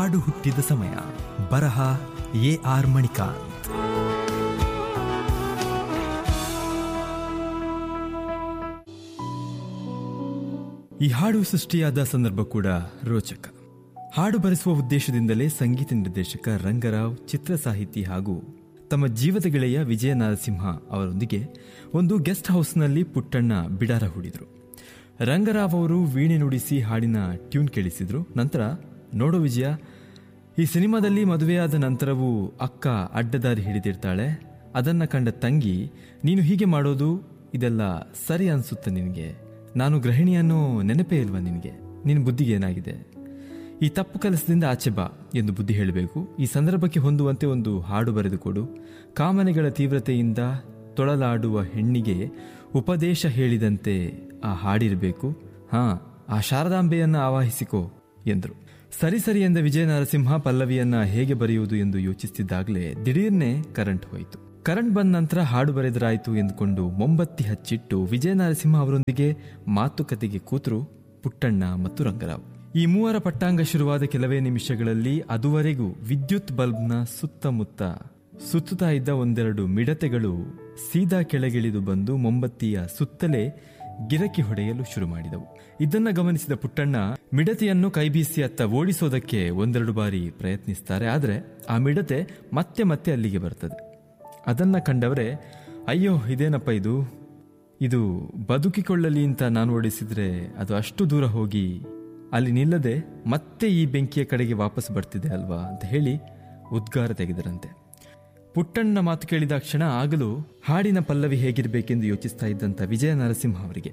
ಹಾಡು ಹುಟ್ಟಿದ ಸಮಯ ಬರಹ ಎ ಆರ್ ಮಣಿಕಾಂತ್ ಈ ಹಾಡು ಸೃಷ್ಟಿಯಾದ ಸಂದರ್ಭ ಕೂಡ ರೋಚಕ ಹಾಡು ಬರೆಸುವ ಉದ್ದೇಶದಿಂದಲೇ ಸಂಗೀತ ನಿರ್ದೇಶಕ ರಂಗರಾವ್ ಚಿತ್ರ ಸಾಹಿತಿ ಹಾಗೂ ತಮ್ಮ ಜೀವದ ಗೆಳೆಯ ವಿಜಯ ನರಸಿಂಹ ಅವರೊಂದಿಗೆ ಒಂದು ಗೆಸ್ಟ್ ಹೌಸ್ನಲ್ಲಿ ಪುಟ್ಟಣ್ಣ ಬಿಡಾರ ಹೂಡಿದ್ರು ರಂಗರಾವ್ ಅವರು ವೀಣೆ ನುಡಿಸಿ ಹಾಡಿನ ಟ್ಯೂನ್ ಕೇಳಿಸಿದ್ರು ನಂತರ ನೋಡೋ ವಿಜಯ ಈ ಸಿನಿಮಾದಲ್ಲಿ ಮದುವೆಯಾದ ನಂತರವೂ ಅಕ್ಕ ಅಡ್ಡದಾರಿ ಹಿಡಿದಿರ್ತಾಳೆ ಅದನ್ನ ಕಂಡ ತಂಗಿ ನೀನು ಹೀಗೆ ಮಾಡೋದು ಇದೆಲ್ಲ ಸರಿ ಅನ್ಸುತ್ತೆ ನಿನಗೆ ನಾನು ಗೃಹಿಣಿಯನ್ನು ನೆನಪೇ ಇಲ್ವಾ ನಿನಗೆ ನಿನ್ನ ಬುದ್ಧಿಗೆ ಏನಾಗಿದೆ ಈ ತಪ್ಪು ಕೆಲಸದಿಂದ ಆಚೆ ಬಾ ಎಂದು ಬುದ್ಧಿ ಹೇಳಬೇಕು ಈ ಸಂದರ್ಭಕ್ಕೆ ಹೊಂದುವಂತೆ ಒಂದು ಹಾಡು ಬರೆದುಕೊಡು ಕಾಮನೆಗಳ ತೀವ್ರತೆಯಿಂದ ತೊಳಲಾಡುವ ಹೆಣ್ಣಿಗೆ ಉಪದೇಶ ಹೇಳಿದಂತೆ ಆ ಹಾಡಿರಬೇಕು ಹಾ ಆ ಶಾರದಾಂಬೆಯನ್ನ ಆವಾಹಿಸಿಕೋ ಎಂದರು ಸರಿ ಸರಿ ಎಂದ ವಿಜಯ ನರಸಿಂಹ ಪಲ್ಲವಿಯನ್ನ ಹೇಗೆ ಬರೆಯುವುದು ಎಂದು ಯೋಚಿಸುತ್ತಿದ್ದಾಗಲೇ ದಿಢೀರ್ನೆ ಕರೆಂಟ್ ಹೋಯಿತು ಕರೆಂಟ್ ಬಂದ ನಂತರ ಹಾಡು ಬರೆದರಾಯಿತು ಎಂದುಕೊಂಡು ಮೊಂಬತ್ತಿ ಹಚ್ಚಿಟ್ಟು ವಿಜಯ ನರಸಿಂಹ ಅವರೊಂದಿಗೆ ಮಾತುಕತೆಗೆ ಕೂತರು ಪುಟ್ಟಣ್ಣ ಮತ್ತು ರಂಗರಾವ್ ಈ ಮೂವರ ಪಟ್ಟಾಂಗ ಶುರುವಾದ ಕೆಲವೇ ನಿಮಿಷಗಳಲ್ಲಿ ಅದುವರೆಗೂ ವಿದ್ಯುತ್ ಬಲ್ಬ್ನ ಸುತ್ತಮುತ್ತ ಸುತ್ತುತ್ತಾ ಇದ್ದ ಒಂದೆರಡು ಮಿಡತೆಗಳು ಸೀದಾ ಕೆಳಗಿಳಿದು ಬಂದು ಮೊಂಬತ್ತಿಯ ಸುತ್ತಲೇ ಗಿರಕಿ ಹೊಡೆಯಲು ಶುರು ಮಾಡಿದವು ಇದನ್ನ ಗಮನಿಸಿದ ಪುಟ್ಟಣ್ಣ ಮಿಡತೆಯನ್ನು ಕೈಬೀಸಿ ಅತ್ತ ಓಡಿಸೋದಕ್ಕೆ ಒಂದೆರಡು ಬಾರಿ ಪ್ರಯತ್ನಿಸ್ತಾರೆ ಆದರೆ ಆ ಮಿಡತೆ ಮತ್ತೆ ಮತ್ತೆ ಅಲ್ಲಿಗೆ ಬರ್ತದೆ ಅದನ್ನ ಕಂಡವರೇ ಅಯ್ಯೋ ಇದೇನಪ್ಪ ಇದು ಇದು ಬದುಕಿಕೊಳ್ಳಲಿ ಅಂತ ನಾನು ಓಡಿಸಿದ್ರೆ ಅದು ಅಷ್ಟು ದೂರ ಹೋಗಿ ಅಲ್ಲಿ ನಿಲ್ಲದೆ ಮತ್ತೆ ಈ ಬೆಂಕಿಯ ಕಡೆಗೆ ವಾಪಸ್ ಬರ್ತಿದೆ ಅಲ್ವಾ ಅಂತ ಹೇಳಿ ಉದ್ಗಾರ ತೆಗೆದರಂತೆ ಪುಟ್ಟಣ್ಣ ಮಾತು ಕೇಳಿದ ಕ್ಷಣ ಆಗಲೂ ಹಾಡಿನ ಪಲ್ಲವಿ ಹೇಗಿರಬೇಕೆಂದು ಯೋಚಿಸ್ತಾ ಇದ್ದಂಥ ವಿಜಯ ನರಸಿಂಹ ಅವರಿಗೆ